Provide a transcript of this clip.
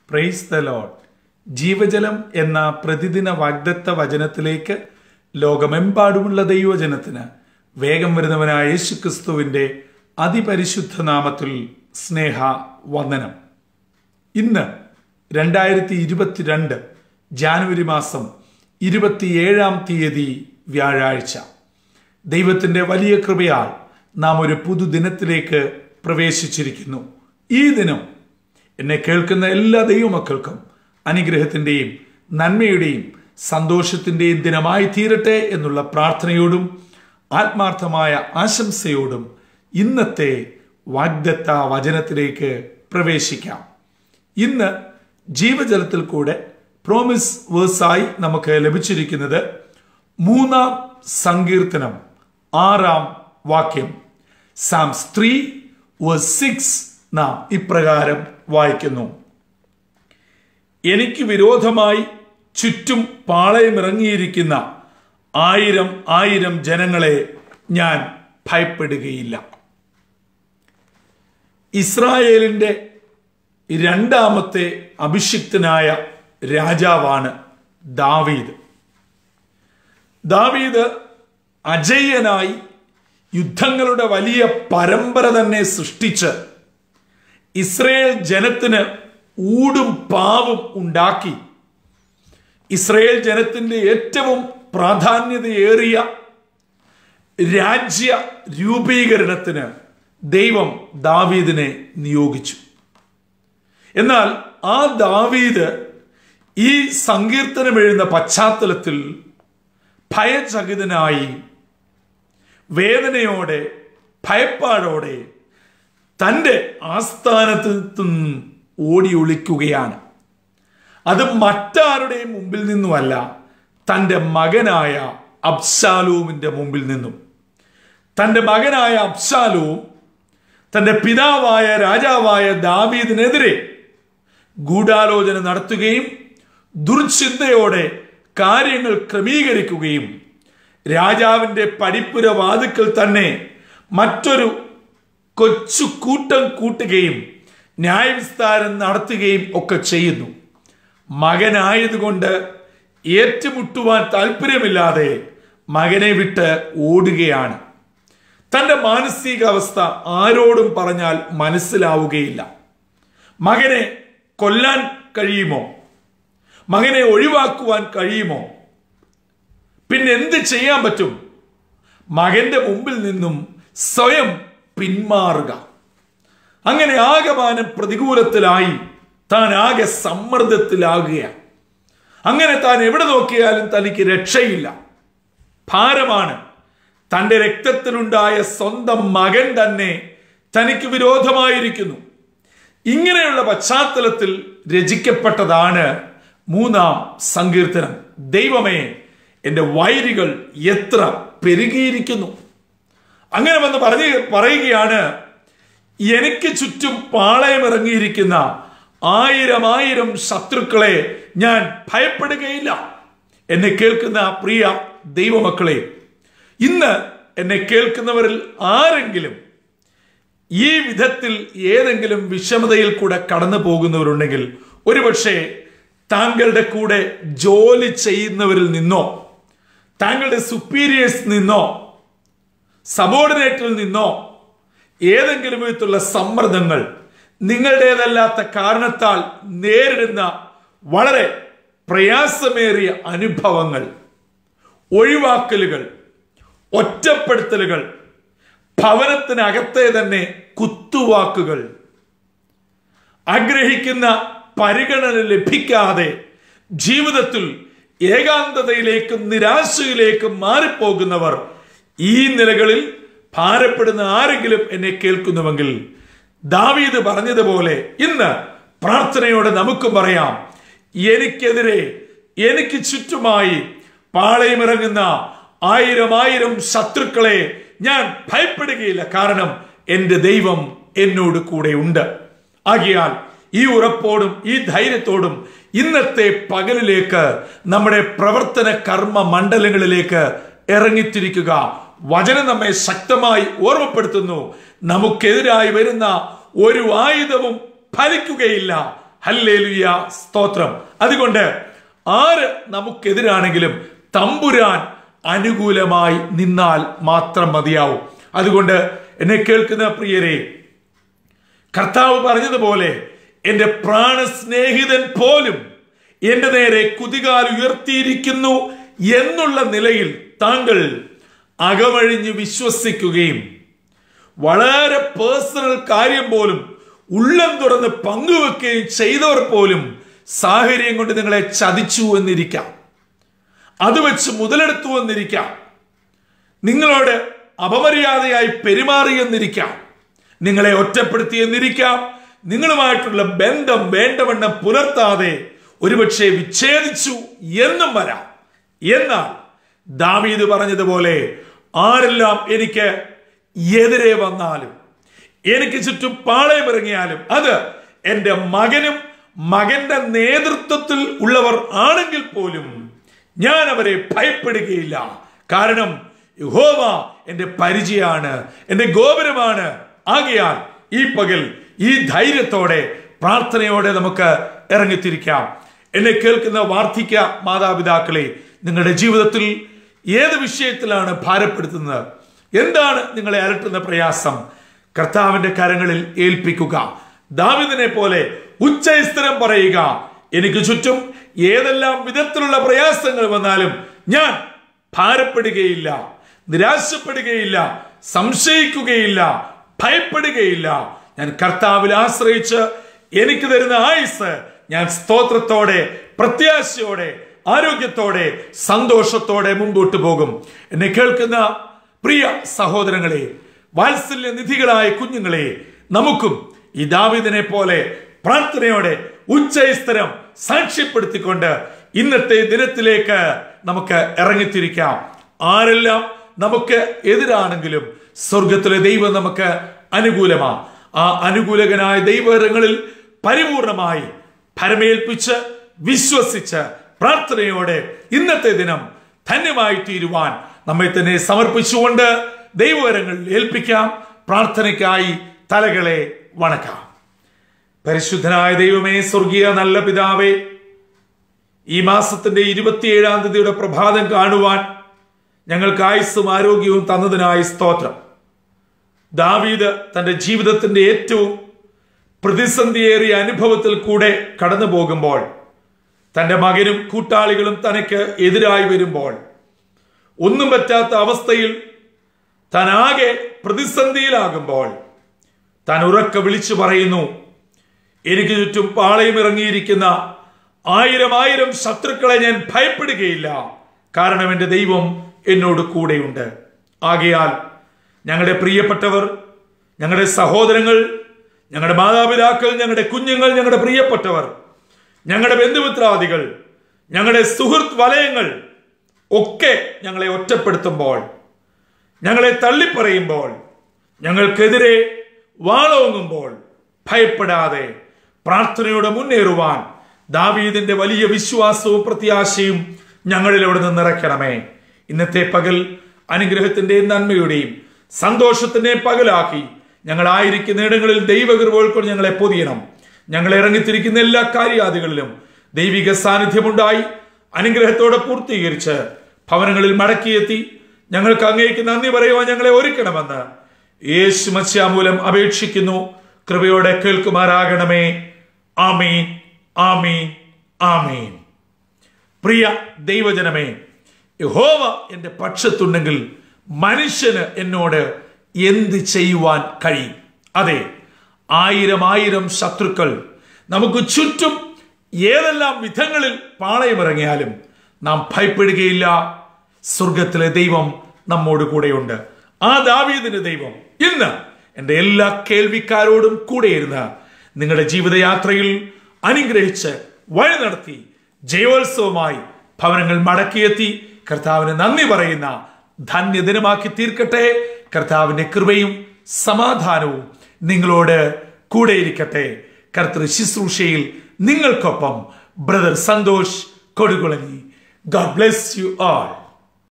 praise the load ജീവജലം എന്ന പ്രതിദിന വാഗ്ദത്ത വചനത്തിലേക്ക് ലോകമെമ്പാടുമുള്ള ദൈവജനത്തിന് വേഗം വരുന്നവനായ യേശുക്രിസ്തുവിന്റെ അതിപരിശുദ്ധ നാമത്തിൽ സ്നേഹ വന്ദനം ഇന്ന് രണ്ടായിരത്തി ഇരുപത്തിരണ്ട് ജാനുവരി മാസം ഇരുപത്തിയേഴാം തീയതി വ്യാഴാഴ്ച ദൈവത്തിന്റെ വലിയ കൃപയാൽ നാം ഒരു പുതുദിനത്തിലേക്ക് പ്രവേശിച്ചിരിക്കുന്നു ഈ ദിനം എന്നെ കേൾക്കുന്ന എല്ലാ ദൈവമക്കൾക്കും അനുഗ്രഹത്തിന്റെയും നന്മയുടെയും സന്തോഷത്തിന്റെയും ദിനമായി തീരട്ടെ എന്നുള്ള പ്രാർത്ഥനയോടും ആത്മാർത്ഥമായ ആശംസയോടും ഇന്നത്തെ വാഗ്ദത്ത വചനത്തിലേക്ക് പ്രവേശിക്കാം ഇന്ന് ജീവജലത്തിൽ കൂടെ പ്രോമിസ് വേഴ്സായി നമുക്ക് ലഭിച്ചിരിക്കുന്നത് മൂന്നാം സങ്കീർത്തനം ആറാം വാക്യം സാംസ് ത്രീ വേഴ്സ് സിക്സ് നാം ഇപ്രകാരം വായിക്കുന്നു എനിക്ക് വിരോധമായി ചുറ്റും പാളയമിറങ്ങിയിരിക്കുന്ന ആയിരം ആയിരം ജനങ്ങളെ ഞാൻ ഭയപ്പെടുകയില്ല ഇസ്രായേലിന്റെ രണ്ടാമത്തെ അഭിഷിക്തനായ രാജാവാണ് ദാവീദ് ദാവീദ് അജയ്യനായി യുദ്ധങ്ങളുടെ വലിയ പരമ്പര തന്നെ സൃഷ്ടിച്ച് ഇസ്രയേൽ ജനത്തിന് ഊടും പാവും ഉണ്ടാക്കി ഇസ്രയേൽ ജനത്തിന്റെ ഏറ്റവും പ്രാധാന്യതയേറിയ രാജ്യ രൂപീകരണത്തിന് ദൈവം ദാവീദിനെ നിയോഗിച്ചു എന്നാൽ ആ ദാവീദ് ഈ സങ്കീർത്തനം എഴുതുന്ന പശ്ചാത്തലത്തിൽ ഭയചകിതനായി വേദനയോടെ ഭയപ്പാടോടെ തൻ്റെ ആസ്ഥാനത്ത് നിന്നും ഓടി ഒളിക്കുകയാണ് അത് മറ്റാരുടെയും മുമ്പിൽ നിന്നുമല്ല തൻ്റെ മകനായ അബ്സാലൂമിന്റെ മുമ്പിൽ നിന്നും തൻ്റെ മകനായ അബ്സാലൂം തൻ്റെ പിതാവായ രാജാവായ ദാവീദിനെതിരെ ഗൂഢാലോചന നടത്തുകയും ദുർചിന്തയോടെ കാര്യങ്ങൾ ക്രമീകരിക്കുകയും രാജാവിന്റെ പടിപ്പുര വാതുക്കൽ തന്നെ മറ്റൊരു കൊച്ചു കൂട്ടം കൂട്ടുകയും ന്യായവിസ്താരം നടത്തുകയും ഒക്കെ ചെയ്യുന്നു മകനായതുകൊണ്ട് ഏറ്റുമുട്ടുവാൻ താല്പര്യമില്ലാതെ മകനെ വിട്ട് ഓടുകയാണ് തന്റെ മാനസികാവസ്ഥ ആരോടും പറഞ്ഞാൽ മനസ്സിലാവുകയില്ല മകനെ കൊല്ലാൻ കഴിയുമോ മകനെ ഒഴിവാക്കുവാൻ കഴിയുമോ പിന്നെ എന്ത് ചെയ്യാൻ പറ്റും മകന്റെ മുമ്പിൽ നിന്നും സ്വയം പിന്മാറുക അങ്ങനെ ആകമാനം പ്രതികൂലത്തിലായി താൻ ആകെ സമ്മർദ്ദത്തിലാകുകയാണ് അങ്ങനെ താൻ എവിടെ നോക്കിയാലും തനിക്ക് രക്ഷയില്ല ഭാരമാണ് തന്റെ രക്തത്തിലുണ്ടായ സ്വന്തം മകൻ തന്നെ തനിക്ക് വിരോധമായിരിക്കുന്നു ഇങ്ങനെയുള്ള പശ്ചാത്തലത്തിൽ രചിക്കപ്പെട്ടതാണ് മൂന്നാം സങ്കീർത്തനം ദൈവമേ എൻ്റെ വൈരികൾ എത്ര പെരുകിയിരിക്കുന്നു അങ്ങനെ വന്ന് പറഞ്ഞ് പറയുകയാണ് എനിക്ക് ചുറ്റും പാളയമിറങ്ങിയിരിക്കുന്ന ആയിരം ആയിരം ശത്രുക്കളെ ഞാൻ ഭയപ്പെടുകയില്ല എന്നെ കേൾക്കുന്ന പ്രിയ ദൈവമക്കളെ ഇന്ന് എന്നെ കേൾക്കുന്നവരിൽ ആരെങ്കിലും ഈ വിധത്തിൽ ഏതെങ്കിലും വിഷമതയിൽ കൂടെ കടന്നു പോകുന്നവരുണ്ടെങ്കിൽ ഒരുപക്ഷെ താങ്കളുടെ കൂടെ ജോലി ചെയ്യുന്നവരിൽ നിന്നോ താങ്കളുടെ സുപ്പീരിയേഴ്സ് നിന്നോ സബോർഡിനേറ്റിൽ നിന്നോ ഏതെങ്കിലും വിധത്തിലുള്ള സമ്മർദ്ദങ്ങൾ നിങ്ങളുടേതല്ലാത്ത കാരണത്താൽ നേരിടുന്ന വളരെ പ്രയാസമേറിയ അനുഭവങ്ങൾ ഒഴിവാക്കലുകൾ ഒറ്റപ്പെടുത്തലുകൾ ഭവനത്തിനകത്തെ തന്നെ കുത്തുവാക്കുകൾ ആഗ്രഹിക്കുന്ന പരിഗണന ലഭിക്കാതെ ജീവിതത്തിൽ ഏകാന്തതയിലേക്കും നിരാശയിലേക്കും മാറിപ്പോകുന്നവർ ഈ നിലകളിൽ ഭാരപ്പെടുന്ന ആരെങ്കിലും എന്നെ കേൾക്കുന്നുവെങ്കിൽ ദാവീദ് പറഞ്ഞതുപോലെ ഇന്ന് പ്രാർത്ഥനയോടെ നമുക്കും പറയാം എനിക്കെതിരെ എനിക്ക് ചുറ്റുമായി പാളയമിറങ്ങുന്ന ആയിരം ആയിരം ശത്രുക്കളെ ഞാൻ ഭയപ്പെടുകയില്ല കാരണം എൻ്റെ ദൈവം എന്നോട് കൂടെ ഉണ്ട് ആകിയാൽ ഈ ഉറപ്പോടും ഈ ധൈര്യത്തോടും ഇന്നത്തെ പകലിലേക്ക് നമ്മുടെ പ്രവർത്തന കർമ്മ മണ്ഡലങ്ങളിലേക്ക് ഇറങ്ങിത്തിരിക്കുക വചനം നമ്മെ ശക്തമായി ഓർമ്മപ്പെടുത്തുന്നു നമുക്കെതിരായി വരുന്ന ഒരു ആയുധവും ഫലിക്കുകയില്ല ഹല്ലേലുയ സ്തോത്രം അതുകൊണ്ട് ആര് നമുക്കെതിരാണെങ്കിലും തമ്പുരാൻ അനുകൂലമായി നിന്നാൽ മാത്രം മതിയാവും അതുകൊണ്ട് എന്നെ കേൾക്കുന്ന പ്രിയരെ കർത്താവ് പറഞ്ഞതുപോലെ എന്റെ പ്രാണസ്നേഹിതൻ പോലും എന്റെ നേരെ കുതികാൽ ഉയർത്തിയിരിക്കുന്നു എന്നുള്ള നിലയിൽ താങ്കൾ അകമഴിഞ്ഞ് വിശ്വസിക്കുകയും വളരെ പേഴ്സണൽ കാര്യം പോലും ഉള്ളം തുറന്ന് പങ്കുവെക്കുകയും ചെയ്തവർ പോലും സാഹചര്യം കൊണ്ട് നിങ്ങളെ ചതിച്ചു എന്നിരിക്കാം അത് വെച്ച് മുതലെടുത്തു എന്നിരിക്കാം നിങ്ങളോട് അപമര്യാദയായി പെരുമാറിയെന്നിരിക്കാം നിങ്ങളെ ഒറ്റപ്പെടുത്തി എന്നിരിക്കാം നിങ്ങളുമായിട്ടുള്ള ബന്ധം വേണ്ടവണ്ണം പുലർത്താതെ ഒരുപക്ഷെ വിച്ഛേദിച്ചു എന്നും വരാം എന്നാൽ ദാവീദ് പറഞ്ഞതുപോലെ ആരെല്ലാം എനിക്ക് എതിരെ വന്നാലും എനിക്ക് ചുറ്റും പാളയമിറങ്ങിയാലും അത് എൻ്റെ മകനും മകന്റെ നേതൃത്വത്തിൽ ഉള്ളവർ ആണെങ്കിൽ പോലും ഞാൻ അവരെ ഭയപ്പെടുകയില്ല കാരണം യഹോവ എന്റെ പരിചയമാണ് എന്റെ ഗോപുരമാണ് ആകയാൽ ഈ പകൽ ഈ ധൈര്യത്തോടെ പ്രാർത്ഥനയോടെ നമുക്ക് ഇറങ്ങിത്തിരിക്കാം എന്നെ കേൾക്കുന്ന വാർദ്ധക്യ മാതാപിതാക്കളെ നിങ്ങളുടെ ജീവിതത്തിൽ ഏത് വിഷയത്തിലാണ് ഭാരപ്പെടുത്തുന്നത് എന്താണ് നിങ്ങളെ അലട്ടുന്ന പ്രയാസം കർത്താവിന്റെ കരങ്ങളിൽ ഏൽപ്പിക്കുക ദാവിദിനെ പോലെ ഉച്ചസ്ഥിരം പറയുക എനിക്ക് ചുറ്റും ഏതെല്ലാം വിധത്തിലുള്ള പ്രയാസങ്ങൾ വന്നാലും ഞാൻ ഭാരപ്പെടുകയില്ല നിരാശപ്പെടുകയില്ല സംശയിക്കുകയില്ല ഭയപ്പെടുകയില്ല ഞാൻ കർത്താവിൽ ആശ്രയിച്ച് എനിക്ക് തരുന്ന ആയുസ് ഞാൻ സ്തോത്രത്തോടെ പ്രത്യാശയോടെ ആരോഗ്യത്തോടെ സന്തോഷത്തോടെ മുമ്പോട്ട് പോകും എന്നെ കേൾക്കുന്ന പ്രിയ സഹോദരങ്ങളെ വാത്സല്യ നിധികളായ കുഞ്ഞുങ്ങളെ നമുക്കും ഈ ദാവിദിനെ പോലെ പ്രാർത്ഥനയോടെ ഉച്ചസ്ഥരം സാക്ഷ്യപ്പെടുത്തിക്കൊണ്ട് ഇന്നത്തെ ദിനത്തിലേക്ക് നമുക്ക് ഇറങ്ങിത്തിരിക്കാം ആരെല്ലാം നമുക്ക് എതിരാണെങ്കിലും സ്വർഗത്തിലെ ദൈവം നമുക്ക് അനുകൂലമാ ആ അനുകൂലകനായ ദൈവകരങ്ങളിൽ പരിപൂർണമായി പരമേൽപ്പിച്ച് വിശ്വസിച്ച് പ്രാർത്ഥനയോടെ ഇന്നത്തെ ദിനം ധന്യമായി തീരുവാൻ നമ്മെ തന്നെ സമർപ്പിച്ചുകൊണ്ട് ദൈവകരങ്ങളിൽ ഏൽപ്പിക്കാം പ്രാർത്ഥനയ്ക്കായി തലകളെ വണക്കാം പരിശുദ്ധനായ ദൈവമേ സ്വർഗീയ നല്ല പിതാവേ ഈ മാസത്തിന്റെ ഇരുപത്തിയേഴാം തീയതിയുടെ പ്രഭാതം കാണുവാൻ ഞങ്ങൾക്ക് ആയുസ്സും ആരോഗ്യവും തന്നതിനായി സ്തോത്രം ദാവീദ് തന്റെ ജീവിതത്തിന്റെ ഏറ്റവും പ്രതിസന്ധിയേറിയ അനുഭവത്തിൽ കൂടെ കടന്നു പോകുമ്പോൾ തന്റെ മകനും കൂട്ടാളികളും തനക്ക് എതിരായി വരുമ്പോൾ ഒന്നും പറ്റാത്ത അവസ്ഥയിൽ താൻ ആകെ പ്രതിസന്ധിയിലാകുമ്പോൾ താൻ ഉറക്കെ വിളിച്ചു പറയുന്നു എനിക്ക് ചുറ്റും പാളയം ഇറങ്ങിയിരിക്കുന്ന ആയിരം ആയിരം ശത്രുക്കളെ ഞാൻ ഭയപ്പെടുകയില്ല കാരണം എൻ്റെ ദൈവം എന്നോട് കൂടെയുണ്ട് ആകയാൽ ഞങ്ങളുടെ പ്രിയപ്പെട്ടവർ ഞങ്ങളുടെ സഹോദരങ്ങൾ ഞങ്ങളുടെ മാതാപിതാക്കൾ ഞങ്ങളുടെ കുഞ്ഞുങ്ങൾ ഞങ്ങളുടെ പ്രിയപ്പെട്ടവർ ഞങ്ങളുടെ ബന്ധുമിത്രാദികൾ ഞങ്ങളുടെ സുഹൃത്ത് വലയങ്ങൾ ഒക്കെ ഞങ്ങളെ ഒറ്റപ്പെടുത്തുമ്പോൾ ഞങ്ങളെ തള്ളിപ്പറയുമ്പോൾ ഞങ്ങൾക്കെതിരെ വാളോങ്ങുമ്പോൾ ഭയപ്പെടാതെ പ്രാർത്ഥനയോടെ മുന്നേറുവാൻ ദാവീദിന്റെ വലിയ വിശ്വാസവും പ്രത്യാശയും ഞങ്ങളിൽ അവിടെ നിന്ന് നിറയ്ക്കണമേ ഇന്നത്തെ പകൽ അനുഗ്രഹത്തിന്റെയും നന്മയുടെയും സന്തോഷത്തിന്റെയും പകലാക്കി ഞങ്ങളായിരിക്കുന്ന ഇടങ്ങളിൽ ദൈവകൃപകൾ കൊണ്ട് ഞങ്ങളെ പൊതിയണം ഞങ്ങൾ ഇറങ്ങിത്തിരിക്കുന്ന എല്ലാ കാര്യാദികളിലും ദൈവിക സാന്നിധ്യമുണ്ടായി അനുഗ്രഹത്തോടെ പൂർത്തീകരിച്ച് ഭവനങ്ങളിൽ മടക്കിയെത്തി ഞങ്ങൾക്ക് അങ്ങേക്ക് നന്ദി പറയുവാൻ ഞങ്ങളെ ഒരുക്കണമെന്ന് യേശു മത്സ്യാമൂലം അപേക്ഷിക്കുന്നു കൃപയോടെ കേൾക്കുമാറാകണമേ ആമീൻ ആമീൻ ആമീൻ പ്രിയ ദൈവജനമേ യഹോവ എന്റെ പക്ഷത്തുണ്ടെങ്കിൽ മനുഷ്യന് എന്നോട് എന്ത് ചെയ്യുവാൻ കഴിയും അതെ ആയിരം ആയിരം ശത്രുക്കൾ നമുക്ക് ചുറ്റും ഏതെല്ലാം വിധങ്ങളിൽ പാളയമിറങ്ങിയാലും നാം ഭയപ്പെടുകയില്ല സ്വർഗത്തിലെ ദൈവം നമ്മോട് കൂടെയുണ്ട് ആ ദാവീദിന്റെ ദൈവം ഇന്ന് എൻ്റെ എല്ലാ കേൾവിക്കാരോടും കൂടെയിരുന്ന് നിങ്ങളുടെ ജീവിതയാത്രയിൽ അനുഗ്രഹിച്ച് വഴി നടത്തി ജയോത്സവമായി ഭവനങ്ങൾ മടക്കിയെത്തി കർത്താവിന് നന്ദി പറയുന്ന ധന്യദിനമാക്കി തീർക്കട്ടെ കർത്താവിന്റെ കൃപയും സമാധാനവും നിങ്ങളോട് കൂടെയിരിക്കട്ടെ കർത്തൃ ശുശ്രൂഷയിൽ നിങ്ങൾക്കൊപ്പം brother Santhosh Kodukulangi god bless you all